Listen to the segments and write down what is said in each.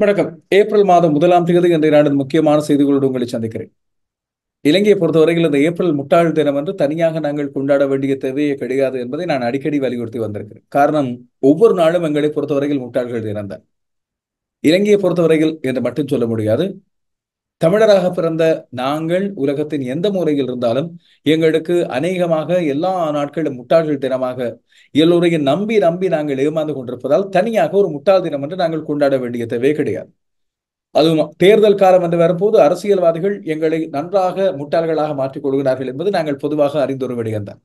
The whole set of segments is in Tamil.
வணக்கம் ஏப்ரல் மாதம் முதலாம் தேதி இன்றைய நாடு முக்கியமான செய்திகளோடு உங்களை சந்திக்கிறேன் இலங்கையை பொறுத்தவரையில் இந்த ஏப்ரல் முட்டாள் தினம் என்று தனியாக நாங்கள் கொண்டாட வேண்டிய தேவையே கிடையாது என்பதை நான் அடிக்கடி வலியுறுத்தி வந்திருக்கிறேன் காரணம் ஒவ்வொரு நாளும் எங்களை பொறுத்தவரையில் முட்டாள்கள் தினம்தான் இலங்கையை பொறுத்தவரையில் என்று மட்டும் சொல்ல முடியாது தமிழராக பிறந்த நாங்கள் உலகத்தின் எந்த மூலையில் இருந்தாலும் எங்களுக்கு அநேகமாக எல்லா நாட்களும் முட்டாள்கள் தினமாக எல்லோரையும் நம்பி நம்பி நாங்கள் ஏமாந்து கொண்டிருப்பதால் தனியாக ஒரு முட்டாள் தினம் என்று நாங்கள் கொண்டாட வேண்டிய தேவை கிடையாது அதுவும் தேர்தல் காலம் என்று வரும்போது அரசியல்வாதிகள் எங்களை நன்றாக முட்டாள்களாக மாற்றிக் கொள்கிறார்கள் என்பது நாங்கள் பொதுவாக அறிந்தொரு விடயம்தான்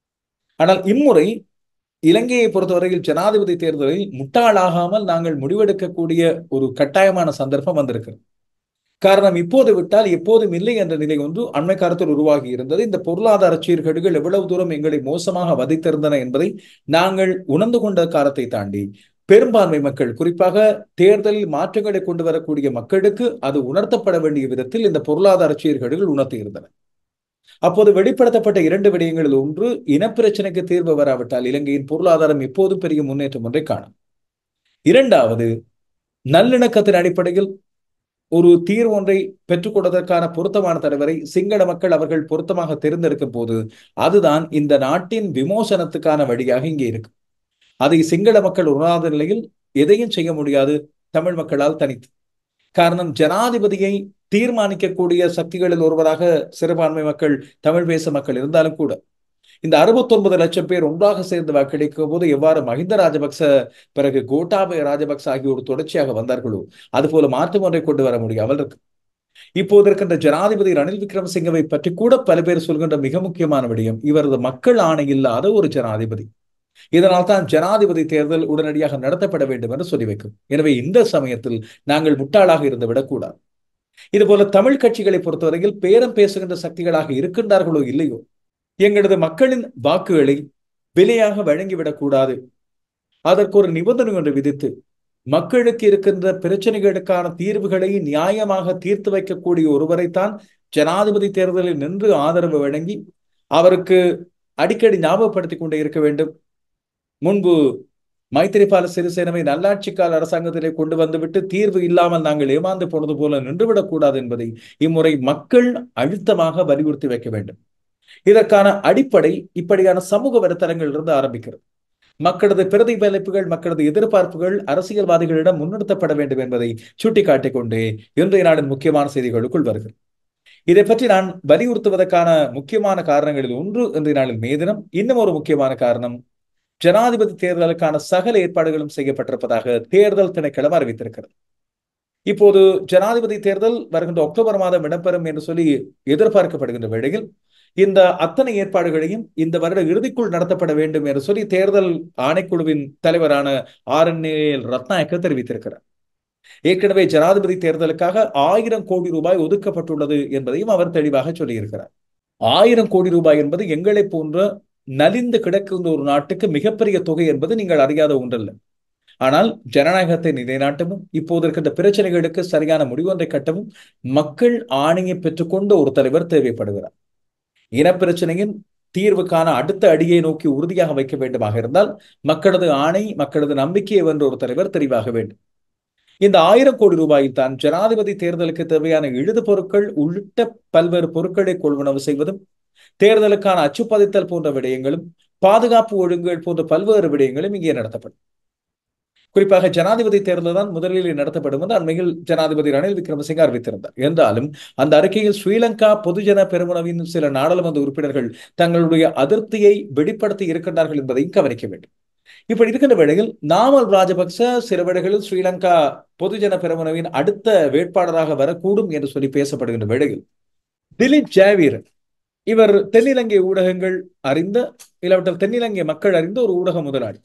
ஆனால் இம்முறை இலங்கையை பொறுத்தவரையில் ஜனாதிபதி தேர்தலில் முட்டாளாகாமல் நாங்கள் முடிவெடுக்கக்கூடிய ஒரு கட்டாயமான சந்தர்ப்பம் வந்திருக்கிறது காரணம் இப்போது விட்டால் எப்போதும் இல்லை என்ற நிலை ஒன்று அண்மை காலத்தில் உருவாகி இருந்தது இந்த பொருளாதார சீர்கேடுகள் எவ்வளவு தூரம் எங்களை மோசமாக வதைத்திருந்தன என்பதை நாங்கள் உணர்ந்து கொண்ட காலத்தை தாண்டி பெரும்பான்மை மக்கள் குறிப்பாக தேர்தலில் மாற்றங்களை கொண்டு வரக்கூடிய மக்களுக்கு அது உணர்த்தப்பட வேண்டிய விதத்தில் இந்த பொருளாதார சீர்கேடுகள் உணர்த்தியிருந்தன அப்போது வெளிப்படுத்தப்பட்ட இரண்டு விடயங்களில் ஒன்று இனப்பிரச்சனைக்கு தீர்வு வராவிட்டால் இலங்கையின் பொருளாதாரம் எப்போதும் பெரிய முன்னேற்றம் ஒன்றை காணும் இரண்டாவது நல்லிணக்கத்தின் அடிப்படையில் ஒரு தீர்வு ஒன்றை பெற்றுக் கொள்வதற்கான பொருத்தமான தலைவரை சிங்கள மக்கள் அவர்கள் பொருத்தமாக தேர்ந்தெடுக்கும் போது அதுதான் இந்த நாட்டின் விமோசனத்துக்கான வழியாக இங்கே இருக்கு அதை சிங்கள மக்கள் உணராத நிலையில் எதையும் செய்ய முடியாது தமிழ் மக்களால் தனித்து காரணம் ஜனாதிபதியை தீர்மானிக்கக்கூடிய சக்திகளில் ஒருவராக சிறுபான்மை மக்கள் தமிழ் பேச மக்கள் இருந்தாலும் கூட இந்த அறுபத்தொன்பது லட்சம் பேர் ஒன்றாக சேர்ந்து வாக்களிக்கும் போது எவ்வாறு மஹிந்த ராஜபக்ச பிறகு கோட்டாபய ராஜபக்ச ஆகியோர் தொடர்ச்சியாக வந்தார்களோ அதுபோல மாற்றம் ஒன்றை கொண்டு வர முடியாமல் இருக்கு இப்போது இருக்கின்ற ஜனாதிபதி ரணில் விக்ரமசிங்கவை பற்றி கூட பல பேர் சொல்கின்ற மிக முக்கியமான விடயம் இவரது மக்கள் ஆணை இல்லாத ஒரு ஜனாதிபதி இதனால் தான் ஜனாதிபதி தேர்தல் உடனடியாக நடத்தப்பட வேண்டும் என்று சொல்லி வைக்கும் எனவே இந்த சமயத்தில் நாங்கள் முட்டாளாக இருந்து விடக்கூடாது இதுபோல தமிழ் கட்சிகளை பொறுத்தவரையில் பேரம் பேசுகின்ற சக்திகளாக இருக்கின்றார்களோ இல்லையோ எங்களது மக்களின் வாக்குகளை விலையாக வழங்கிவிடக்கூடாது அதற்கு ஒரு நிபந்தனை ஒன்று விதித்து மக்களுக்கு இருக்கின்ற பிரச்சனைகளுக்கான தீர்வுகளை நியாயமாக தீர்த்து வைக்கக்கூடிய ஒருவரைத்தான் ஜனாதிபதி தேர்தலில் நின்று ஆதரவு வழங்கி அவருக்கு அடிக்கடி ஞாபகப்படுத்தி கொண்டே இருக்க வேண்டும் முன்பு மைத்திரிபால சிறிசேனவை நல்லாட்சிக்கால அரசாங்கத்திலே கொண்டு வந்துவிட்டு தீர்வு இல்லாமல் நாங்கள் ஏமாந்து போனது போல நின்றுவிடக்கூடாது என்பதை இம்முறை மக்கள் அழுத்தமாக வலியுறுத்தி வைக்க வேண்டும் இதற்கான அடிப்படை இப்படியான சமூக வலைத்தளங்கள் இருந்து ஆரம்பிக்கிறது மக்களது பிரதிபலிப்புகள் மக்களது எதிர்பார்ப்புகள் அரசியல்வாதிகளிடம் முன்னிறுத்தப்பட வேண்டும் என்பதை சுட்டிக்காட்டிக் கொண்டே இன்றைய நாளின் முக்கியமான செய்திகளுக்குள் வருகிறது இதை பற்றி நான் வலியுறுத்துவதற்கான முக்கியமான காரணங்களில் ஒன்று இன்றைய நாளில் மே தினம் இன்னும் ஒரு முக்கியமான காரணம் ஜனாதிபதி தேர்தலுக்கான சகல ஏற்பாடுகளும் செய்யப்பட்டிருப்பதாக தேர்தல் திணைக்களம் அறிவித்திருக்கிறது இப்போது ஜனாதிபதி தேர்தல் வருகின்ற அக்டோபர் மாதம் இடம்பெறும் என்று சொல்லி எதிர்பார்க்கப்படுகின்ற வேளையில் இந்த அத்தனை ஏற்பாடுகளையும் இந்த வருட இறுதிக்குள் நடத்தப்பட வேண்டும் என்று சொல்லி தேர்தல் ஆணைக்குழுவின் தலைவரான ஆர் என் ஏ ரத்நாயக்க தெரிவித்திருக்கிறார் ஏற்கனவே ஜனாதிபதி தேர்தலுக்காக ஆயிரம் கோடி ரூபாய் ஒதுக்கப்பட்டுள்ளது என்பதையும் அவர் தெளிவாக சொல்லியிருக்கிறார் ஆயிரம் கோடி ரூபாய் என்பது எங்களை போன்ற நலிந்து கிடக்கின்ற ஒரு நாட்டுக்கு மிகப்பெரிய தொகை என்பது நீங்கள் அறியாத ஒன்றல்ல ஆனால் ஜனநாயகத்தை நிலைநாட்டவும் இப்போது இருக்கின்ற பிரச்சனைகளுக்கு சரியான முடிவொன்றை கட்டவும் மக்கள் ஆணையை பெற்றுக்கொண்ட ஒரு தலைவர் தேவைப்படுகிறார் இனப்பிரச்சனையின் தீர்வுக்கான அடுத்த அடியை நோக்கி உறுதியாக வைக்க வேண்டுமாக இருந்தால் மக்களது ஆணை மக்களது நம்பிக்கையை வென்ற ஒரு தலைவர் தெரிவாக வேண்டும் இந்த ஆயிரம் கோடி ரூபாயில் தான் ஜனாதிபதி தேர்தலுக்கு தேவையான எழுது பொருட்கள் உள்ளிட்ட பல்வேறு பொருட்களை கொள்வனவு செய்வதும் தேர்தலுக்கான அச்சுப்பதித்தல் போன்ற விடயங்களும் பாதுகாப்பு ஒழுங்குகள் போன்ற பல்வேறு விடயங்களும் இங்கே நடத்தப்படும் குறிப்பாக ஜனாதிபதி தேர்தல் தான் முதலில் நடத்தப்படும் என்று அண்மையில் ஜனாதிபதி ரணில் விக்ரமசிங்க அறிவித்திருந்தார் என்றாலும் அந்த அறிக்கையில் ஸ்ரீலங்கா பொதுஜன பெருமுனவின் சில நாடாளுமன்ற உறுப்பினர்கள் தங்களுடைய அதிருப்தியை வெளிப்படுத்தி இருக்கின்றார்கள் என்பதையும் கவனிக்க வேண்டும் இப்படி இருக்கின்ற வேளையில் நாமல் ராஜபக்ச சில வேளைகளில் ஸ்ரீலங்கா பொதுஜன பெருமுனவின் அடுத்த வேட்பாளராக வரக்கூடும் என்று சொல்லி பேசப்படுகின்ற வேளையில் திலீப் ஜாவீரன் இவர் தென்னிலங்கை ஊடகங்கள் அறிந்த இல்லாவிட்டால் தென்னிலங்கை மக்கள் அறிந்த ஒரு ஊடக முதலாளி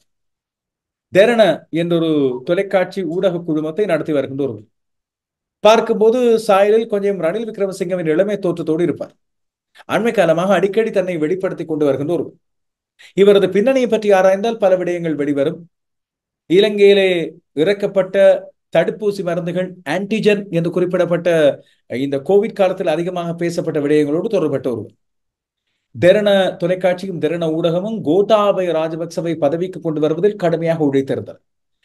தெரண என்றொரு தொலைக்காட்சி ஊடக குழுமத்தை நடத்தி வருகின்ற ஒருவர் பார்க்கும்போது சாயலில் கொஞ்சம் ரணில் விக்ரமசிங்கவின் இளமை தோற்றத்தோடு இருப்பார் அண்மை காலமாக அடிக்கடி தன்னை வெளிப்படுத்திக் கொண்டு வருகின்ற ஒருவர் இவரது பின்னணியை பற்றி ஆராய்ந்தால் பல விடயங்கள் வெளிவரும் இலங்கையிலே இறக்கப்பட்ட தடுப்பூசி மருந்துகள் ஆன்டிஜன் என்று குறிப்பிடப்பட்ட இந்த கோவிட் காலத்தில் அதிகமாக பேசப்பட்ட விடயங்களோடு தொடர்பட்ட ஒருவர் தெரண தொலைக்காட்சியும் தெரண ஊடகமும் கோட்டாபய ராஜபக்சவை பதவிக்கு கொண்டு வருவதில் கடுமையாக உழைத்திருந்தனர்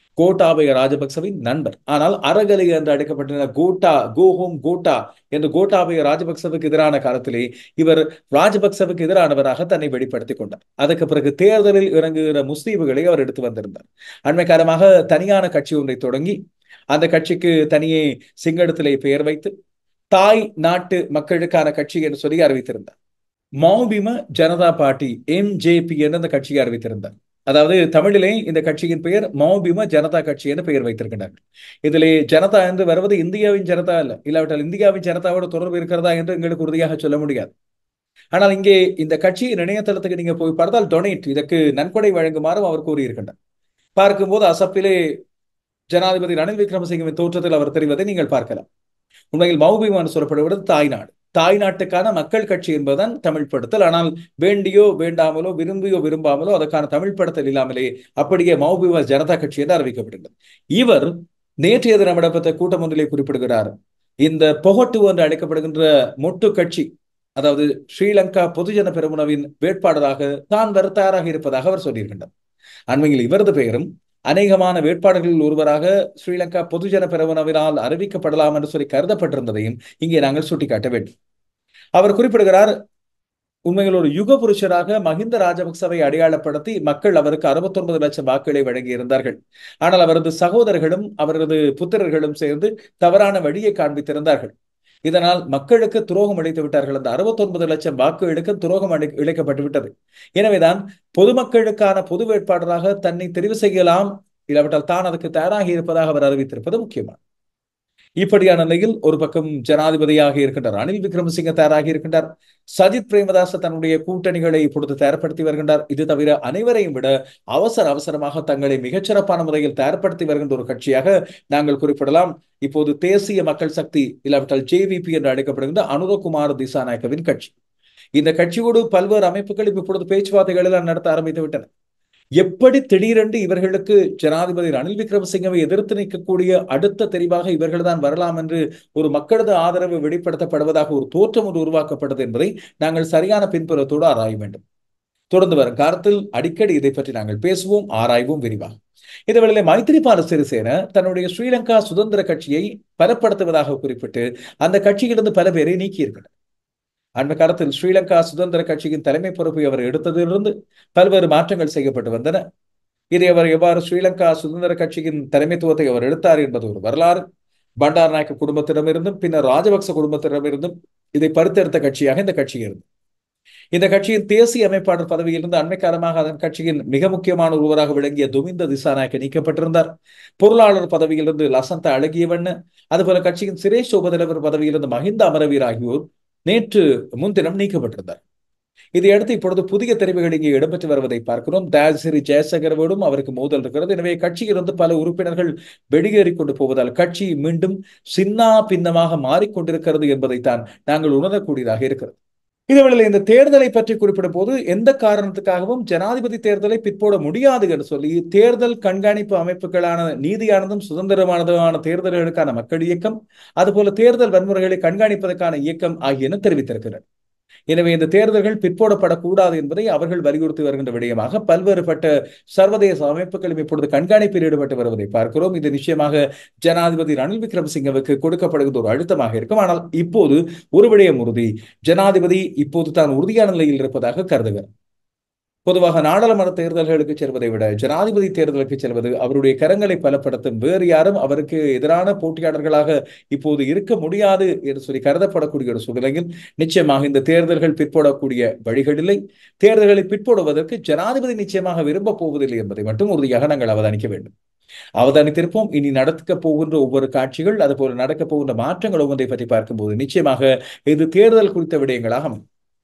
கோட்டாபய ராஜபக்சவின் நண்பர் ஆனால் அறகலை என்று அழைக்கப்பட்ட கோட்டா கோஹோம் கோட்டா என்று கோட்டாபய ராஜபக்சவுக்கு எதிரான காலத்திலே இவர் ராஜபக்சவுக்கு எதிரானவராக தன்னை வெளிப்படுத்திக் கொண்டார் அதற்கு பிறகு தேர்தலில் இறங்குகிற முஸ்லீம்களை அவர் எடுத்து வந்திருந்தார் அண்மை காலமாக தனியான கட்சி ஒன்றை தொடங்கி அந்த கட்சிக்கு தனியே சிங்களத்திலே பெயர் வைத்து தாய் நாட்டு மக்களுக்கான கட்சி என்று சொல்லி அறிவித்திருந்தார் மௌபிம ஜனதா பார்ட்டி எம்ஜேபி என்று அந்த கட்சியை அறிவித்திருந்தார் அதாவது தமிழிலே இந்த கட்சியின் பெயர் மௌபிம ஜனதா கட்சி என்று பெயர் வைத்திருக்கிறார்கள் இதிலே ஜனதா என்று வருவது இந்தியாவின் ஜனதா அல்ல இல்லாவிட்டால் இந்தியாவின் ஜனதாவோட தொடர்பு இருக்கிறதா என்று எங்களுக்கு உறுதியாக சொல்ல முடியாது ஆனால் இங்கே இந்த கட்சியின் இணையதளத்துக்கு நீங்க போய் பார்த்தால் டொனேட் இதற்கு நன்கொடை வழங்குமாறும் அவர் கூறியிருக்கின்றார் பார்க்கும்போது அசப்பிலே ஜனாதிபதி ரணில் விக்ரமசிங்கவின் தோற்றத்தில் அவர் தெரிவதை நீங்கள் பார்க்கலாம் உண்மையில் மௌபிமான் சொல்லப்படுவது தாய்நாடு தாய்நாட்டுக்கான மக்கள் கட்சி என்பதுதான் தமிழ் படுத்தல் ஆனால் வேண்டியோ வேண்டாமலோ விரும்பியோ விரும்பாமலோ அதற்கான தமிழ் படுத்தல் இல்லாமலே அப்படியே மௌபிமா ஜனதா கட்சி என்று அறிவிக்கப்படுகிறது இவர் நேற்றைய தினம் இடம்பெற்ற கூட்டம் ஒன்றிலே குறிப்பிடுகிறார் இந்த பொகட்டு என்று அழைக்கப்படுகின்ற மொட்டு கட்சி அதாவது ஸ்ரீலங்கா பொதுஜன பெருமுனவின் வேட்பாளராக தான் வர தயாராக இருப்பதாக அவர் சொல்லியிருக்கின்றார் அண்மையில் இவரது பெயரும் அநேகமான வேட்பாளர்களில் ஒருவராக ஸ்ரீலங்கா பொதுஜன பெருமனவினால் அறிவிக்கப்படலாம் என்று சொல்லி கருதப்பட்டிருந்ததையும் இங்கே நாங்கள் சுட்டிக்காட்ட வேண்டும் அவர் குறிப்பிடுகிறார் உண்மையில் ஒரு யுக புருஷராக மஹிந்த ராஜபக்சவை அடையாளப்படுத்தி மக்கள் அவருக்கு அறுபத்தொன்பது லட்சம் வாக்குகளை வழங்கி இருந்தார்கள் ஆனால் அவரது சகோதரர்களும் அவரது புத்திரர்களும் சேர்ந்து தவறான வழியை காண்பித்திருந்தார்கள் இதனால் மக்களுக்கு துரோகம் அளித்து விட்டார்கள் அந்த அறுபத்தொன்பது லட்சம் வாக்குகளுக்கு துரோகம் அளி இழைக்கப்பட்டு விட்டது எனவேதான் பொதுமக்களுக்கான பொது வேட்பாளராக தன்னை தெரிவு செய்யலாம் இல்லாவிட்டால் தான் அதுக்கு தயாராகி இருப்பதாக அவர் அறிவித்திருப்பது முக்கியமான இப்படியான நிலையில் ஒரு பக்கம் ஜனாதிபதியாக இருக்கின்றார் ரணில் விக்ரமசிங்க தயாராகி இருக்கின்றார் சஜித் பிரேமதாச தன்னுடைய கூட்டணிகளை இப்பொழுது தயார்படுத்தி வருகின்றார் இது தவிர அனைவரையும் விட அவசர அவசரமாக தங்களை மிகச்சிறப்பான முறையில் தயார்படுத்தி வருகின்ற ஒரு கட்சியாக நாங்கள் குறிப்பிடலாம் இப்போது தேசிய மக்கள் சக்தி இல்லாவிட்டால் ஜேவிபி என்று அழைக்கப்படுகின்ற அனுரகுமார் திசாநாயக்கவின் கட்சி இந்த கட்சியோடு பல்வேறு அமைப்புகள் இப்பொழுது பேச்சுவார்த்தைகள் நடத்த ஆரம்பித்து விட்டன எப்படி திடீரென்று இவர்களுக்கு ஜனாதிபதி ரணில் விக்ரமசிங்கவை எதிர்த்து நிற்கக்கூடிய அடுத்த தெரிவாக இவர்கள் தான் வரலாம் என்று ஒரு மக்களது ஆதரவு வெளிப்படுத்தப்படுவதாக ஒரு தோற்றம் ஒன்று உருவாக்கப்பட்டது என்பதை நாங்கள் சரியான பின்புறத்தோடு ஆராய வேண்டும் தொடர்ந்து வரும் காலத்தில் அடிக்கடி இதை பற்றி நாங்கள் பேசுவோம் ஆராய்வோம் விரிவாக இதேவேளை மைத்திரிபால சிறிசேன தன்னுடைய ஸ்ரீலங்கா சுதந்திர கட்சியை பலப்படுத்துவதாக குறிப்பிட்டு அந்த கட்சியிலிருந்து பல பேரை நீக்கியிருக்கிறார் அந்த காலத்தில் ஸ்ரீலங்கா சுதந்திர கட்சியின் தலைமை பொறுப்பை அவர் எடுத்ததிலிருந்து பல்வேறு மாற்றங்கள் செய்யப்பட்டு வந்தன இதை அவர் எவ்வாறு ஸ்ரீலங்கா சுதந்திர கட்சியின் தலைமைத்துவத்தை அவர் எடுத்தார் என்பது ஒரு வரலாறு பண்டார் நாயக்க குடும்பத்திடமிருந்தும் பின்னர் ராஜபக்ச குடும்பத்திடமிருந்தும் இதை பருத்தெடுத்த கட்சியாக இந்த கட்சி இருந்தது இந்த கட்சியின் தேசிய அமைப்பாளர் பதவியிலிருந்து அண்மை காலமாக அதன் கட்சியின் மிக முக்கியமான ஒருவராக விளங்கிய துமிந்த திசாநாயக்க நீக்கப்பட்டிருந்தார் பொருளாளர் பதவியிலிருந்து லசந்த அழகியவண்ண அதுபோல கட்சியின் சிரேஷ் உபதலைவர் பதவியிலிருந்து மஹிந்த அமரவீர் ஆகியோர் நேற்று முன்தினம் நீக்கப்பட்டிருந்தார் இதையடுத்து இப்பொழுது புதிய தெரிவுகள் இங்கே இடம்பெற்று வருவதை பார்க்கிறோம் தயாசிரி ஜெயசேகரவோடும் அவருக்கு மோதல் இருக்கிறது எனவே கட்சியிலிருந்து பல உறுப்பினர்கள் வெளியேறிக் கொண்டு போவதால் கட்சி மீண்டும் சின்னா பின்னமாக மாறிக்கொண்டிருக்கிறது என்பதைத்தான் நாங்கள் உணரக்கூடியதாக இருக்கிறது இதுவேளை இந்த தேர்தலை பற்றி குறிப்பிடும் போது எந்த காரணத்துக்காகவும் ஜனாதிபதி தேர்தலை பிற்போட முடியாது என்று சொல்லி தேர்தல் கண்காணிப்பு அமைப்புகளான நீதியானதும் சுதந்திரமானதுமான தேர்தல்களுக்கான மக்கள் இயக்கம் அதுபோல தேர்தல் வன்முறைகளை கண்காணிப்பதற்கான இயக்கம் ஆகியன தெரிவித்திருக்கிறார் எனவே இந்த தேர்தல்கள் பிற்போடப்படக்கூடாது என்பதை அவர்கள் வலியுறுத்தி வருகின்ற விடயமாக பல்வேறுபட்ட சர்வதேச அமைப்புகளும் இப்பொழுது கண்காணிப்பில் ஈடுபட்டு வருவதை பார்க்கிறோம் இது நிச்சயமாக ஜனாதிபதி ரணில் விக்ரமசிங்கவுக்கு கொடுக்கப்படுகின்ற ஒரு அழுத்தமாக இருக்கும் ஆனால் இப்போது ஒரு விடயம் உறுதி ஜனாதிபதி இப்போது தான் உறுதியான நிலையில் இருப்பதாக கருதுகிறார் பொதுவாக நாடாளுமன்ற தேர்தல்களுக்கு செல்வதை விட ஜனாதிபதி தேர்தலுக்கு செல்வது அவருடைய கரங்களை பலப்படுத்தும் வேறு யாரும் அவருக்கு எதிரான போட்டியாளர்களாக இப்போது இருக்க முடியாது என்று சொல்லி கருதப்படக்கூடிய ஒரு சூழ்நிலையில் நிச்சயமாக இந்த தேர்தல்கள் பிற்போடக்கூடிய வழிகளில்லை தேர்தல்களை பிற்போடுவதற்கு ஜனாதிபதி நிச்சயமாக விரும்ப போவதில்லை என்பதை மட்டும் உறுதியாக நாங்கள் அவதானிக்க வேண்டும் அவதானித்திருப்போம் இனி நடக்க போகின்ற ஒவ்வொரு காட்சிகள் அதுபோல நடக்க போகின்ற மாற்றங்கள் ஒவ்வொன்றை பற்றி பார்க்கும்போது நிச்சயமாக இது தேர்தல் குறித்த விடயங்களாக அமையும்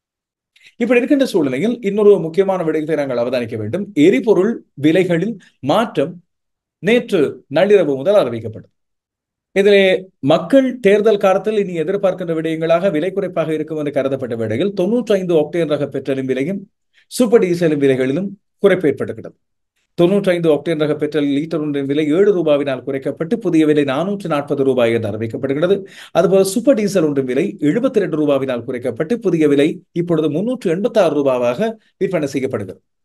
இப்படி இருக்கின்ற சூழ்நிலையில் இன்னொரு முக்கியமான விடயத்தை நாங்கள் அவதானிக்க வேண்டும் எரிபொருள் விலைகளில் மாற்றம் நேற்று நள்ளிரவு முதல் அறிவிக்கப்பட்டது இதிலே மக்கள் தேர்தல் காலத்தில் இனி எதிர்பார்க்கின்ற விடயங்களாக விலை குறைப்பாக இருக்கும் என்று கருதப்பட்ட வேளையில் தொன்னூற்றி ஐந்து ஒக்டேன் ரக பெட்ரோலின் விலையும் சூப்பர் டீசலின் விலைகளிலும் குறைப்பு ஏற்பட்டுகிறது தொன்னூற்றி ஐந்து ஒக்டேன் ரக பெட்ரோல் லீட்டர் ஒன்றின் விலை ஏழு ரூபாவினால் குறைக்கப்பட்டு புதிய விலை நானூற்று நாற்பது ரூபாய் என்று அறிவிக்கப்படுகிறது அதுபோல சூப்பர் டீசல் ஒன்றின் விலை எழுபத்தி ரெண்டு ரூபாவினால் குறைக்கப்பட்டு புதிய விலை இப்பொழுது முன்னூற்று எண்பத்தி ஆறு ரூபாவாக விற்பனை செய்யப்படுகிறது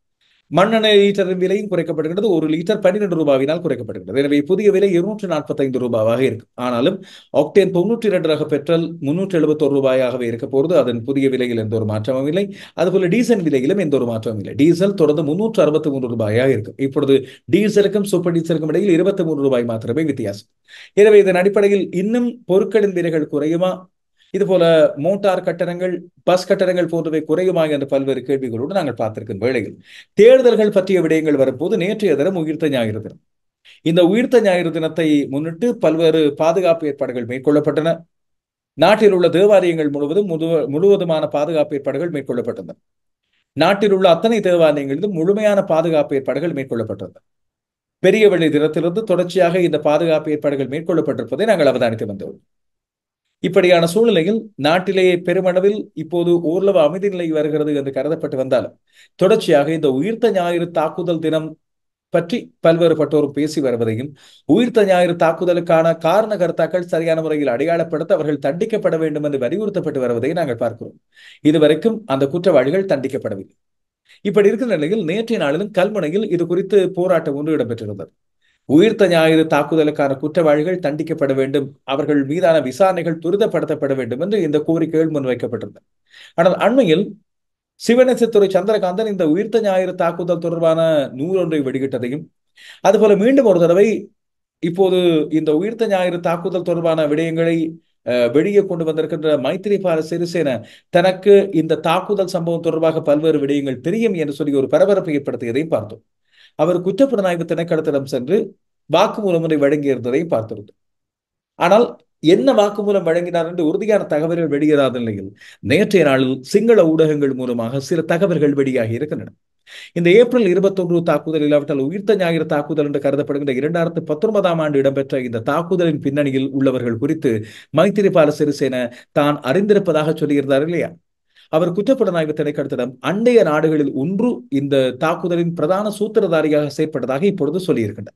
மண்ணெண்ணெய் லீட்டரின் விலையும் குறைக்கப்படுகிறது ஒரு லிட்டர் பன்னிரண்டு ரூபாயினால் குறைக்கப்படுகிறது எனவே புதிய விலை இருநூற்று நாற்பத்தைந்து ரூபாவாக இருக்கு ஆனாலும் ஆக்டேன் தொண்ணூற்றி இரண்டு ரக பெட்ரோல் முன்னூற்றி எழுபத்தொரு ரூபாயாகவே இருக்க போகிறது அதன் புதிய விலையில் எந்த ஒரு மாற்றமும் இல்லை அதுபோல டீசல் விலையிலும் எந்த ஒரு மாற்றமும் இல்லை டீசல் தொடர்ந்து முன்னூற்று அறுபத்தி மூன்று ரூபாயாக இருக்கும் இப்பொழுது டீசலுக்கும் சூப்பர் டீசலுக்கும் இடையில் இருபத்தி மூன்று ரூபாய் மாத்திரமே வித்தியாசம் எனவே இதன் அடிப்படையில் இன்னும் பொருட்களின் விலைகள் குறையுமா இதுபோல மோட்டார் கட்டணங்கள் பஸ் கட்டணங்கள் போன்றவை குறையுமா என்ற பல்வேறு கேள்விகளோடு நாங்கள் பார்த்திருக்கும் வேளையில் தேர்தல்கள் பற்றிய விடயங்கள் வரும்போது நேற்றைய தினம் உயிர்த்த ஞாயிறு தினம் இந்த உயிர்த்த ஞாயிறு தினத்தை முன்னிட்டு பல்வேறு பாதுகாப்பு ஏற்பாடுகள் மேற்கொள்ளப்பட்டன நாட்டில் உள்ள தேவாலயங்கள் முழுவதும் முழுவதுமான பாதுகாப்பு ஏற்பாடுகள் மேற்கொள்ளப்பட்டன நாட்டில் உள்ள அத்தனை தேவாலயங்களிலும் முழுமையான பாதுகாப்பு ஏற்பாடுகள் மேற்கொள்ளப்பட்டன பெரிய வெள்ளி தினத்திலிருந்து தொடர்ச்சியாக இந்த பாதுகாப்பு ஏற்பாடுகள் மேற்கொள்ளப்பட்டிருப்பதை நாங்கள் அவதானித்து வந்தோம் இப்படியான சூழ்நிலையில் நாட்டிலேயே பெருமளவில் இப்போது ஓரளவு அமைதி நிலை வருகிறது என்று கருதப்பட்டு வந்தாலும் தொடர்ச்சியாக இந்த உயிர்த்த ஞாயிறு தாக்குதல் தினம் பற்றி பல்வேறுபட்டோரும் பேசி வருவதையும் உயிர்த்த ஞாயிறு தாக்குதலுக்கான காரண கருத்தாக்கள் சரியான முறையில் அடையாளப்படுத்த அவர்கள் தண்டிக்கப்பட வேண்டும் என்று வலியுறுத்தப்பட்டு வருவதை நாங்கள் பார்க்கிறோம் இதுவரைக்கும் அந்த குற்றவாளிகள் தண்டிக்கப்படவில்லை இப்படி இருக்கிற நிலையில் நேற்றைய நாளிலும் கல்முனையில் இது குறித்து போராட்டம் ஒன்று இடம்பெற்றிருந்தது உயிர்த்த ஞாயிறு தாக்குதலுக்கான குற்றவாளிகள் தண்டிக்கப்பட வேண்டும் அவர்கள் மீதான விசாரணைகள் துரிதப்படுத்தப்பட வேண்டும் என்று இந்த கோரிக்கைகள் முன்வைக்கப்பட்டிருந்தன ஆனால் அண்மையில் சிவநேசத்துறை சந்திரகாந்தன் இந்த உயிர்த்த ஞாயிறு தாக்குதல் தொடர்பான நூலொன்றை வெளியிட்டதையும் அதுபோல மீண்டும் ஒரு தடவை இப்போது இந்த உயிர்த்த ஞாயிறு தாக்குதல் தொடர்பான விடயங்களை வெளியே கொண்டு வந்திருக்கின்ற மைத்திரிபால சிறிசேன தனக்கு இந்த தாக்குதல் சம்பவம் தொடர்பாக பல்வேறு விடயங்கள் தெரியும் என்று சொல்லி ஒரு பரபரப்பை ஏற்படுத்தியதையும் பார்த்தோம் அவர் குற்றப்புலனாய்வு திணைக்களத்திடம் சென்று வாக்குமூலம் ஒன்றை வழங்கியிருந்ததையும் பார்த்திருந்தோம் ஆனால் என்ன வாக்குமூலம் வழங்கினார் என்று உறுதியான தகவல்கள் வெளியேறாத நிலையில் நேற்றைய நாளில் சிங்கள ஊடகங்கள் மூலமாக சில தகவல்கள் வெளியாகி இருக்கின்றன இந்த ஏப்ரல் இருபத்தொன்று தாக்குதல் இல்லாவிட்டால் உயிர்த்த ஞாயிறு தாக்குதல் என்று கருதப்படுகின்ற இரண்டாயிரத்து பத்தொன்பதாம் ஆண்டு இடம்பெற்ற இந்த தாக்குதலின் பின்னணியில் உள்ளவர்கள் குறித்து மைத்திரிபால சிறிசேன தான் அறிந்திருப்பதாக சொல்லியிருந்தார் இல்லையா அவர் குற்றப்புலனாய்வு திணைக்களத்திடம் அண்டைய நாடுகளில் ஒன்று இந்த தாக்குதலின் பிரதான சூத்திரதாரியாக செயற்பட்டதாக இப்பொழுது சொல்லியிருக்கின்றார்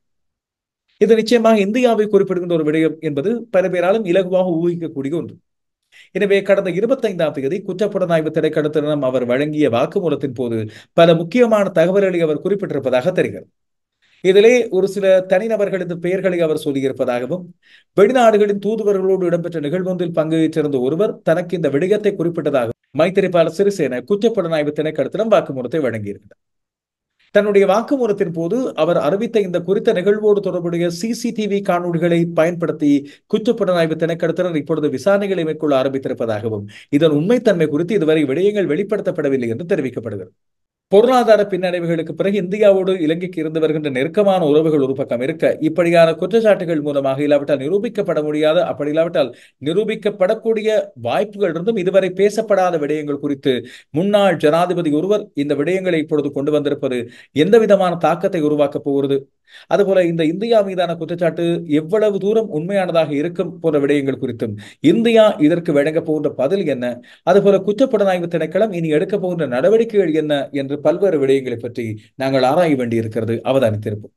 இது நிச்சயமாக இந்தியாவை குறிப்பிடுகின்ற ஒரு விடயம் என்பது பல பேராலும் இலகுவாக ஊகிக்கக்கூடிய ஒன்று எனவே கடந்த இருபத்தைந்தாம் தேதி குற்றப்புலனாய்வு திணைக்களத்திடம் அவர் வழங்கிய வாக்குமூலத்தின் போது பல முக்கியமான தகவல்களை அவர் குறிப்பிட்டிருப்பதாக தெரிகிறது இதிலே ஒரு சில தனிநபர்களது பெயர்களை அவர் சொல்லியிருப்பதாகவும் வெளிநாடுகளின் தூதுவர்களோடு இடம்பெற்ற நிகழ்வொன்றில் பங்கேற்றிருந்த ஒருவர் தனக்கு இந்த விடயத்தை குறிப்பிட்டதாக மைத்திரிபால சிறிசேன குற்றப்புலனாய்வு திணைக்களத்திடம் வாக்குமூலத்தை வழங்கியிருக்கிறார் தன்னுடைய வாக்குமூலத்தின் போது அவர் அறிவித்த இந்த குறித்த நிகழ்வோடு தொடர்புடைய சிசிடிவி காணொலிகளை பயன்படுத்தி குற்றப்புலனாய்வு திணைக்களத்தினர் இப்பொழுது விசாரணைகளை மேற்கொள்ள ஆரம்பித்திருப்பதாகவும் இதன் உண்மைத்தன்மை குறித்து இதுவரை விடயங்கள் வெளிப்படுத்தப்படவில்லை என்று தெரிவிக்கப்படுகிறது பொருளாதார பின்னடைவுகளுக்கு பிறகு இந்தியாவோடு இலங்கைக்கு இருந்து வருகின்ற நெருக்கமான உறவுகள் ஒரு பக்கம் இருக்க இப்படியான குற்றச்சாட்டுகள் மூலமாக இல்லாவிட்டால் நிரூபிக்கப்பட முடியாத அப்படி இல்லாவிட்டால் நிரூபிக்கப்படக்கூடிய வாய்ப்புகள் இருந்தும் இதுவரை பேசப்படாத விடயங்கள் குறித்து முன்னாள் ஜனாதிபதி ஒருவர் இந்த விடயங்களை இப்பொழுது கொண்டு வந்திருப்பது எந்த விதமான தாக்கத்தை உருவாக்கப் போகிறது அதுபோல இந்த இந்தியா மீதான குற்றச்சாட்டு எவ்வளவு தூரம் உண்மையானதாக இருக்கும் போன்ற விடயங்கள் குறித்தும் இந்தியா இதற்கு வழங்க போகின்ற பதில் என்ன அதுபோல குற்றப்புலனாய்வு திணைக்களம் இனி எடுக்க போகின்ற நடவடிக்கைகள் என்ன என்று பல்வேறு விடயங்களை பற்றி நாங்கள் ஆராய வேண்டியிருக்கிறது அவதானித்திருப்போம்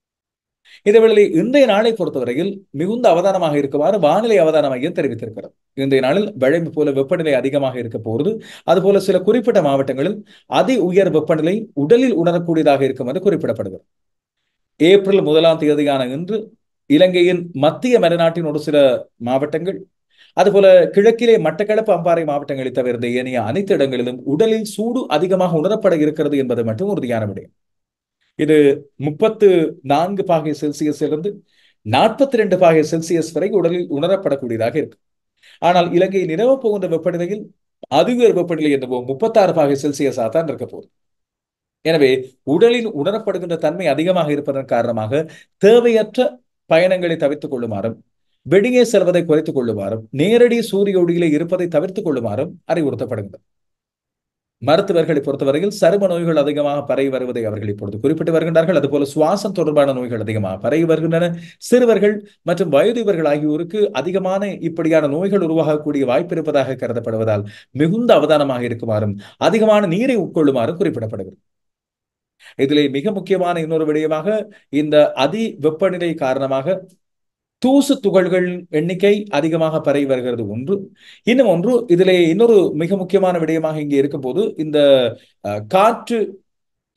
இதேவேளை இன்றைய நாளை பொறுத்தவரையில் மிகுந்த அவதானமாக இருக்குமாறு வானிலை அவதான மையம் தெரிவித்திருக்கிறது இன்றைய நாளில் வழமை போல வெப்பநிலை அதிகமாக இருக்க போகிறது அதுபோல சில குறிப்பிட்ட மாவட்டங்களில் அதி உயர் வெப்பநிலை உடலில் உணரக்கூடியதாக இருக்கும் என்று குறிப்பிடப்படுகிறது ஏப்ரல் முதலாம் தேதியான இன்று இலங்கையின் மத்திய மலைநாட்டின் ஒரு சில மாவட்டங்கள் அதுபோல கிழக்கிலே மட்டக்களப்பு அம்பாறை மாவட்டங்களை தவிர்த்த ஏனைய அனைத்து இடங்களிலும் உடலில் சூடு அதிகமாக உணரப்பட இருக்கிறது என்பது மட்டும் உறுதியான விடயம் இது முப்பத்து நான்கு பாகை செல்சியஸிலிருந்து நாற்பத்தி ரெண்டு பாகை செல்சியஸ் வரை உடலில் உணரப்படக்கூடியதாக இருக்கு ஆனால் இலங்கை நிலவ போகின்ற வெப்பநிலையில் அதிக வெப்பநிலை என்னவோ முப்பத்தாறு பாகை செல்சியஸாக தான் இருக்க போகுது எனவே உடலில் உணரப்படுகின்ற தன்மை அதிகமாக இருப்பதன் காரணமாக தேவையற்ற பயணங்களை தவிர்த்துக் கொள்ளுமாறும் வெளியே செல்வதை குறைத்துக் கொள்ளுமாறும் நேரடி சூரிய ஒளியிலே இருப்பதை தவிர்த்துக் கொள்ளுமாறும் அறிவுறுத்தப்படுகிறது மருத்துவர்களை பொறுத்தவரையில் சரும நோய்கள் அதிகமாக பரவி வருவதை அவர்கள் இப்பொழுது குறிப்பிட்டு வருகின்றார்கள் அதுபோல சுவாசம் தொடர்பான நோய்கள் அதிகமாக பரவி வருகின்றன சிறுவர்கள் மற்றும் வயதுவர்கள் ஆகியோருக்கு அதிகமான இப்படியான நோய்கள் உருவாகக்கூடிய வாய்ப்பு இருப்பதாக கருதப்படுவதால் மிகுந்த அவதானமாக இருக்குமாறும் அதிகமான நீரை உட்கொள்ளுமாறும் குறிப்பிடப்படுகிறது இதிலே மிக முக்கியமான இன்னொரு விடயமாக இந்த அதி வெப்பநிலை காரணமாக தூசு துகள்கள் எண்ணிக்கை அதிகமாக பரவி வருகிறது ஒன்று இன்னும் ஒன்று இதிலே இன்னொரு மிக முக்கியமான விடயமாக இங்கே இருக்கும் போது இந்த காற்று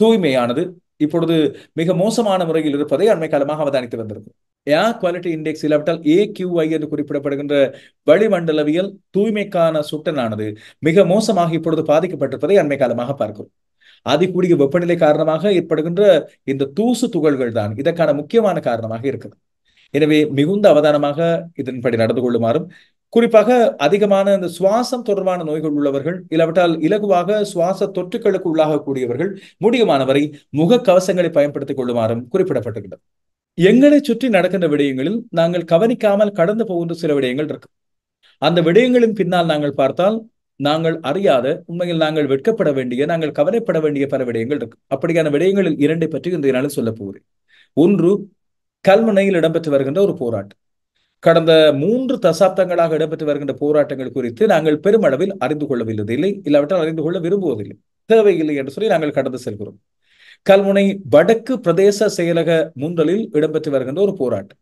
தூய்மையானது இப்பொழுது மிக மோசமான முறையில் இருப்பதை அண்மை காலமாக அவதானித்து வந்திருக்கும் ஏர் குவாலிட்டி இண்டெக்ஸ் இல்லாவிட்டால் ஏக்யூஐ என்று குறிப்பிடப்படுகின்ற வளிமண்டலவியல் தூய்மைக்கான சுட்டனானது மிக மோசமாக இப்பொழுது பாதிக்கப்பட்டிருப்பதை அண்மை காலமாக பார்க்கிறோம் அதிகூடிய வெப்பநிலை காரணமாக ஏற்படுகின்ற இந்த தூசு துகள்கள் தான் இதற்கான முக்கியமான காரணமாக இருக்குது எனவே மிகுந்த அவதானமாக இதன்படி நடந்து கொள்ளுமாறும் குறிப்பாக அதிகமான இந்த சுவாசம் தொடர்பான நோய்கள் உள்ளவர்கள் இல்லாவிட்டால் இலகுவாக சுவாச தொற்றுக்களுக்கு உள்ளாகக்கூடியவர்கள் முடியுமானவரை முக கவசங்களை பயன்படுத்திக் கொள்ளுமாறும் குறிப்பிடப்பட்டிருக்கிறது எங்களை சுற்றி நடக்கின்ற விடயங்களில் நாங்கள் கவனிக்காமல் கடந்து போகின்ற சில விடயங்கள் இருக்கு அந்த விடயங்களின் பின்னால் நாங்கள் பார்த்தால் நாங்கள் அறியாத உண்மையில் நாங்கள் வெட்கப்பட வேண்டிய நாங்கள் கவலைப்பட வேண்டிய பல விடயங்கள் இருக்கு அப்படியான விடயங்களில் இரண்டை பற்றி இன்றைய நாளில் சொல்ல போகிறேன் ஒன்று கல்முனையில் இடம்பெற்று வருகின்ற ஒரு போராட்டம் கடந்த மூன்று தசாப்தங்களாக இடம்பெற்று வருகின்ற போராட்டங்கள் குறித்து நாங்கள் பெருமளவில் அறிந்து கொள்ளவில்லை இல்லை இல்லாவிட்டால் அறிந்து கொள்ள விரும்புவதில்லை தேவையில்லை என்று சொல்லி நாங்கள் கடந்து செல்கிறோம் கல்முனை வடக்கு பிரதேச செயலக முன்றலில் இடம்பெற்று வருகின்ற ஒரு போராட்டம்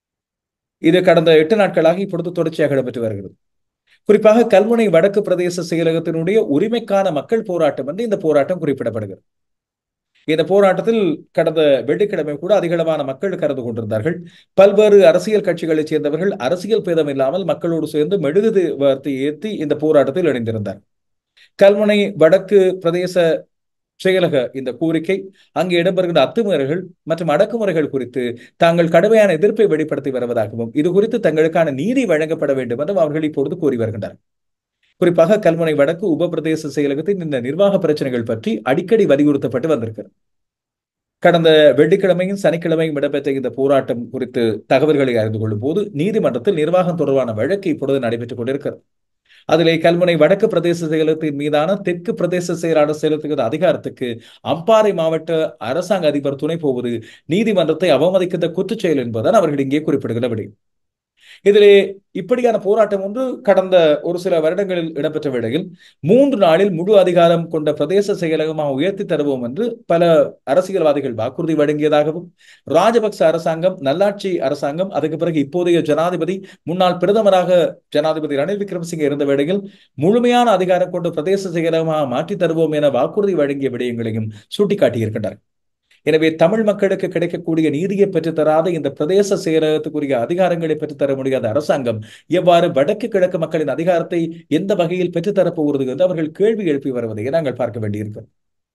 இது கடந்த எட்டு நாட்களாக இப்பொழுது தொடர்ச்சியாக இடம்பெற்று வருகிறது குறிப்பாக கல்முனை வடக்கு பிரதேச செயலகத்தினுடைய உரிமைக்கான மக்கள் போராட்டம் என்று இந்த போராட்டம் குறிப்பிடப்படுகிறது இந்த போராட்டத்தில் கடந்த வெள்ளிக்கிழமை கூட அதிகளவான மக்கள் கலந்து கொண்டிருந்தார்கள் பல்வேறு அரசியல் கட்சிகளைச் சேர்ந்தவர்கள் அரசியல் பேதம் இல்லாமல் மக்களோடு சேர்ந்து மெழுகுது வார்த்தை ஏற்றி இந்த போராட்டத்தில் இணைந்திருந்தார் கல்முனை வடக்கு பிரதேச செயலக இந்த கோரிக்கை அங்கு இடம்பெறுகின்ற அத்துமுறைகள் மற்றும் அடக்குமுறைகள் குறித்து தாங்கள் கடுமையான எதிர்ப்பை வெளிப்படுத்தி வருவதாகவும் இது குறித்து தங்களுக்கான நீதி வழங்கப்பட வேண்டும் என்றும் அவர்கள் இப்பொழுது கூறி வருகின்றனர் குறிப்பாக கல்முனை வடக்கு உப பிரதேச செயலகத்தின் இந்த நிர்வாக பிரச்சனைகள் பற்றி அடிக்கடி வலியுறுத்தப்பட்டு வந்திருக்கிறது கடந்த வெள்ளிக்கிழமையும் சனிக்கிழமையும் இடம்பெற்ற இந்த போராட்டம் குறித்து தகவல்களை அறிந்து கொள்ளும் போது நீதிமன்றத்தில் நிர்வாகம் தொடர்பான வழக்கு இப்பொழுது நடைபெற்றுக் கொண்டிருக்கிறது அதிலே கல்முனை வடக்கு பிரதேச செயலகத்தின் மீதான தெற்கு பிரதேச செயலாளர் செலுத்துகிற அதிகாரத்துக்கு அம்பாறை மாவட்ட அரசாங்க அதிபர் துணை போவது நீதிமன்றத்தை அவமதிக்கின்ற குற்றச்செயல் என்பதுதான் அவர்கள் இங்கே குறிப்பிடுகிற விடயம் இதிலே இப்படியான போராட்டம் ஒன்று கடந்த ஒரு சில வருடங்களில் இடம்பெற்ற வேளையில் மூன்று நாளில் முழு அதிகாரம் கொண்ட பிரதேச செயலகமாக உயர்த்தி தருவோம் என்று பல அரசியல்வாதிகள் வாக்குறுதி வழங்கியதாகவும் ராஜபக்ச அரசாங்கம் நல்லாட்சி அரசாங்கம் அதுக்கு பிறகு இப்போதைய ஜனாதிபதி முன்னாள் பிரதமராக ஜனாதிபதி ரணில் விக்ரமசிங்கே இருந்த வேளையில் முழுமையான அதிகாரம் கொண்ட பிரதேச செயலகமாக மாற்றி தருவோம் என வாக்குறுதி வழங்கிய விடயங்களையும் சுட்டிக்காட்டியிருக்கின்றனர் எனவே தமிழ் மக்களுக்கு கிடைக்கக்கூடிய நீதியை பெற்றுத்தராத இந்த பிரதேச செயலகத்துக்குரிய அதிகாரங்களை பெற்றுத்தர முடியாத அரசாங்கம் எவ்வாறு வடக்கு கிழக்கு மக்களின் அதிகாரத்தை எந்த வகையில் பெற்றுத்தரப் போகிறது என்று அவர்கள் கேள்வி எழுப்பி வருவதை நாங்கள் பார்க்க வேண்டியிருக்கிறது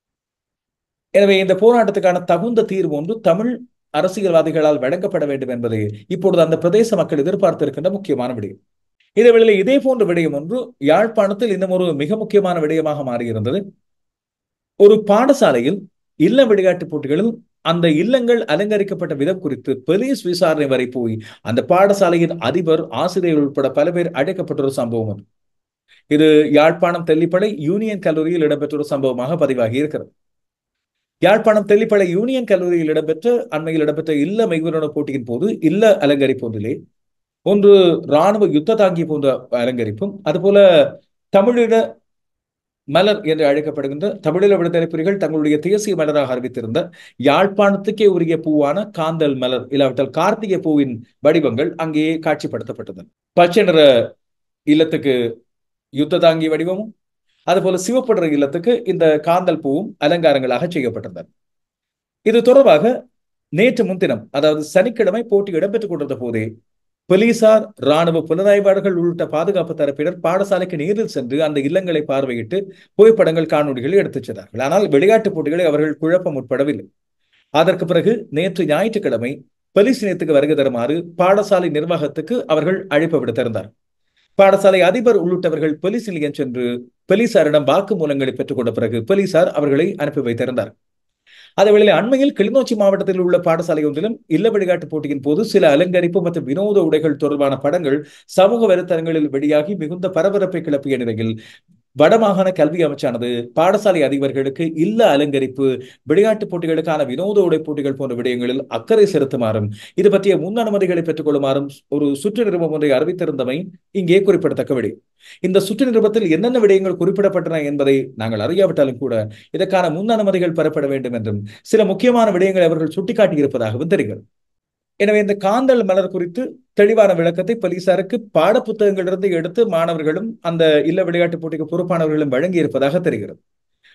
எனவே இந்த போராட்டத்துக்கான தகுந்த தீர்வு ஒன்று தமிழ் அரசியல்வாதிகளால் வழங்கப்பட வேண்டும் என்பதை இப்பொழுது அந்த பிரதேச மக்கள் எதிர்பார்த்திருக்கின்ற முக்கியமான விடயம் இதேவேளை இதே போன்ற விடயம் ஒன்று யாழ்ப்பாணத்தில் இன்னும் ஒரு மிக முக்கியமான விடயமாக மாறியிருந்தது ஒரு பாடசாலையில் இல்ல விளையாட்டு போட்டிகளில் அந்த இல்லங்கள் அலங்கரிக்கப்பட்ட விதம் குறித்து போலீஸ் விசாரணை வரை போய் அந்த பாடசாலையின் அதிபர் ஆசிரியர் உட்பட பல பேர் அழைக்கப்பட்ட ஒரு சம்பவம் அது இது யாழ்ப்பாணம் தெல்லிப்படை யூனியன் கல்லூரியில் இடம்பெற்ற ஒரு சம்பவமாக பதிவாகி இருக்கிறது யாழ்ப்பாணம் தெல்லிப்படை யூனியன் கல்லூரியில் இடம்பெற்ற அண்மையில் இடம்பெற்ற இல்ல மெய்வரண போட்டியின் போது இல்ல அலங்கரிப்பு ஒன்றிலே ஒன்று இராணுவ யுத்த தாங்கி போன்ற அலங்கரிப்பும் அதுபோல தமிழிட மலர் என்று அழைக்கப்படுகின்ற தமிழீழ விடுதலை புலிகள் தங்களுடைய தேசிய மலராக அறிவித்திருந்த யாழ்ப்பாணத்துக்கே உரிய பூவான காந்தல் மலர் இல்லாவிட்டால் கார்த்திகை பூவின் வடிவங்கள் அங்கேயே காட்சிப்படுத்தப்பட்டது பச்சை நிற இல்லத்துக்கு யுத்த தாங்கி வடிவமும் அதுபோல சிவப்பு நிற இல்லத்துக்கு இந்த காந்தல் பூவும் அலங்காரங்களாக செய்யப்பட்டிருந்தன இது தொடர்பாக நேற்று முன்தினம் அதாவது சனிக்கிழமை போட்டி இடம்பெற்றுக் கொண்டிருந்த போதே போலீசார் ராணுவ புலனாய்வாளர்கள் உள்ளிட்ட பாதுகாப்பு தரப்பினர் பாடசாலைக்கு நேரில் சென்று அந்த இல்லங்களை பார்வையிட்டு புகைப்படங்கள் காணொலிகளை எடுத்துச் சென்றார்கள் ஆனால் விளையாட்டுப் போட்டிகளை அவர்கள் குழப்பம் உட்படவில்லை அதற்கு பிறகு நேற்று ஞாயிற்றுக்கிழமை போலீஸ் நிலையத்துக்கு வருகை தருமாறு பாடசாலை நிர்வாகத்துக்கு அவர்கள் அழைப்பு விடுத்திருந்தார் பாடசாலை அதிபர் உள்ளிட்டவர்கள் போலீஸ் நிலையம் சென்று போலீசாரிடம் வாக்குமூலங்களை பெற்றுக் கொண்ட பிறகு போலீசார் அவர்களை அனுப்பி வைத்திருந்தார் அதேவேளை அண்மையில் கிளிநொச்சி மாவட்டத்தில் உள்ள பாடசாலை ஒன்றிலும் இல்ல விளையாட்டு போட்டியின் போது சில அலங்கரிப்பு மற்றும் வினோத உடைகள் தொடர்பான படங்கள் சமூக வலைத்தளங்களில் வெளியாகி மிகுந்த பரபரப்பை கிளப்பிய நிலையில் வடமாகாண கல்வி அமைச்சானது பாடசாலை அதிபர்களுக்கு இல்ல அலங்கரிப்பு விளையாட்டுப் போட்டிகளுக்கான வினோத உடை போட்டிகள் போன்ற விடயங்களில் அக்கறை செலுத்துமாறும் இது பற்றிய முன் அனுமதிகளை பெற்றுக் கொள்ளுமாறும் ஒரு சுற்று நிறுவனம் ஒன்றை அறிவித்திருந்தமை இங்கே குறிப்பிடத்தக்க விடயம் இந்த சுற்று நிறுவனத்தில் என்னென்ன விடயங்கள் குறிப்பிடப்பட்டன என்பதை நாங்கள் அறியாவிட்டாலும் கூட இதற்கான முன் அனுமதிகள் பெறப்பட வேண்டும் என்றும் சில முக்கியமான விடயங்களை அவர்கள் சுட்டிக்காட்டியிருப்பதாகவும் தெரிகிறது எனவே இந்த காந்தல் மலர் குறித்து தெளிவான விளக்கத்தை போலீசாருக்கு பாடப்புத்தகங்களிலிருந்து எடுத்து மாணவர்களும் அந்த இல்ல விளையாட்டுப் போட்டிக்கு பொறுப்பானவர்களும் வழங்கி இருப்பதாக தெரிகிறது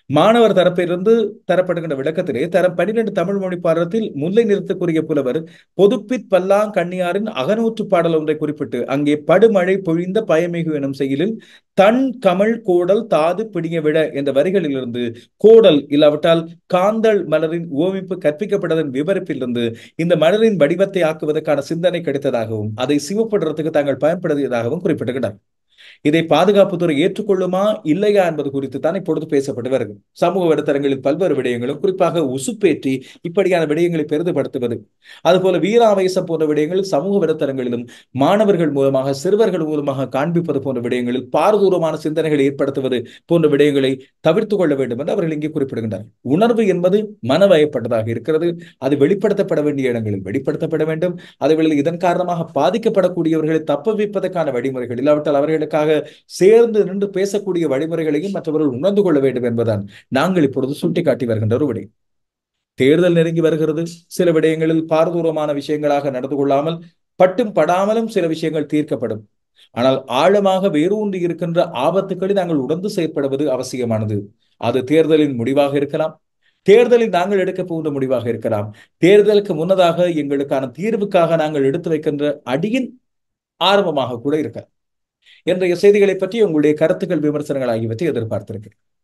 மாணவர் தரப்பிலிருந்து தரப்படுகின்ற விளக்கத்திலே தரம் பன்னிரண்டு தமிழ் மொழி பாடத்தில் முல்லை நிறுத்தக்குரிய புலவர் பொதுப்பிற் பல்லாங் கண்ணியாரின் அகநூற்று பாடல் ஒன்றை குறிப்பிட்டு அங்கே படுமழை பொழிந்த பயமிகு எனும் செயலில் தன் கமழ் கோடல் தாது பிடிய விட என்ற வரிகளிலிருந்து கோடல் இல்லாவிட்டால் காந்தள் மலரின் ஓமிப்பு கற்பிக்கப்பட்டதன் விவரிப்பிலிருந்து இந்த மலரின் வடிவத்தை ஆக்குவதற்கான சிந்தனை கிடைத்ததாகவும் அதை சிவப்படுறதுக்கு தாங்கள் பயன்படுத்தியதாகவும் குறிப்பிட்டுகிறார் இதை பாதுகாப்புத்துறை ஏற்றுக்கொள்ளுமா இல்லையா என்பது குறித்து தான் இப்பொழுது பேசப்பட்டு வருகிறது சமூக வலைத்தளங்களில் பல்வேறு விடயங்களும் குறிப்பாக உசுப்பேற்றி இப்படியான விடயங்களை பெரிதுபடுத்துவது அதுபோல வீராவேசம் போன்ற விடயங்களில் சமூக வலைத்தளங்களிலும் மாணவர்கள் மூலமாக சிறுவர்கள் மூலமாக காண்பிப்பது போன்ற விடயங்களில் பாரதூரமான சிந்தனைகளை ஏற்படுத்துவது போன்ற விடயங்களை தவிர்த்து கொள்ள வேண்டும் என்று அவர்கள் இங்கே குறிப்பிடுகின்றனர் உணர்வு என்பது மனவயப்பட்டதாக இருக்கிறது அது வெளிப்படுத்தப்பட வேண்டிய இடங்களில் வெளிப்படுத்தப்பட வேண்டும் அதேவேளை இதன் காரணமாக பாதிக்கப்படக்கூடியவர்களை தப்ப வைப்பதற்கான வழிமுறைகள் இல்லாவிட்டால் அவர்களுக்காக சேர்ந்து நின்று பேசக்கூடிய வழிமுறைகளையும் மற்றவர்கள் உணர்ந்து கொள்ள வேண்டும் என்பதுதான் நாங்கள் இப்பொழுது சுட்டிக்காட்டி வருகின்ற ஒரு விடயம் தேர்தல் நெருங்கி வருகிறது சில விடயங்களில் பாரதூரமான விஷயங்களாக நடந்து கொள்ளாமல் பட்டும் படாமலும் சில விஷயங்கள் தீர்க்கப்படும் ஆனால் ஆழமாக வேரூன்றி இருக்கின்ற ஆபத்துக்களை நாங்கள் உணர்ந்து செயற்படுவது அவசியமானது அது தேர்தலின் முடிவாக இருக்கலாம் தேர்தலில் நாங்கள் எடுக்க போகின்ற முடிவாக இருக்கலாம் தேர்தலுக்கு முன்னதாக எங்களுக்கான தீர்வுக்காக நாங்கள் எடுத்து வைக்கின்ற அடியின் ஆரம்பமாக கூட இருக்கலாம் இன்றைய செய்திகளை பற்றி உங்களுடைய கருத்துக்கள் விமர்சனங்கள் ஆகியவற்றை எதிர்பார்த்திருக்கிறேன்